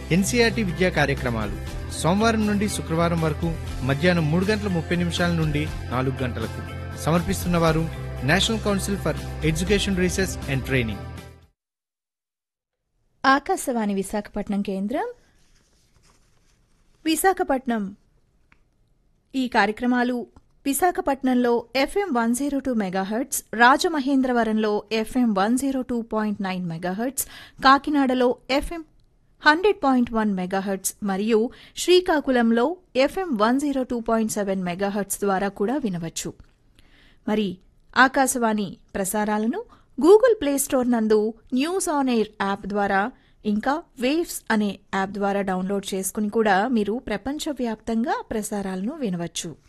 NCERT విద్యా కార్యక్రమాలు సోమవారం నుండి శుక్రవారం వరకు మధ్యాహ్నం మూడు గంటల ముప్పై నిమిషాల నుండి నాలుగు గంటలకు సమర్పిస్తున్నవారు national council for education research and training Akashvani Visakhapatnam కేంద్రం విశాఖపట్నం ఈ కార్యక్రమాలు విశాఖపట్నంలో FM one zero two megahertz రాజమహేంద్రవరంలో FM one zero two point nine megahertz కాకినాడలో FM hundred point one megahertz మరియు శ్రీకాకుళంలో FM one zero two point seven megahertz ద్వారా కూడా వినవచ్చు మరి ఆకాశవాణి ప్రసారాలను గూగుల్ ప్లే స్టోర్ నందు న్యూస్ ఆన్ ఎయిర్ యాప్ ద్వారా ఇంకా వేవ్స్ అనే యాప్ ద్వారా డౌన్లోడ్ చేసుకుని కూడా మీరు ప్రపంచవ్యాప్తంగా ప్రసారాలను వినవచ్చు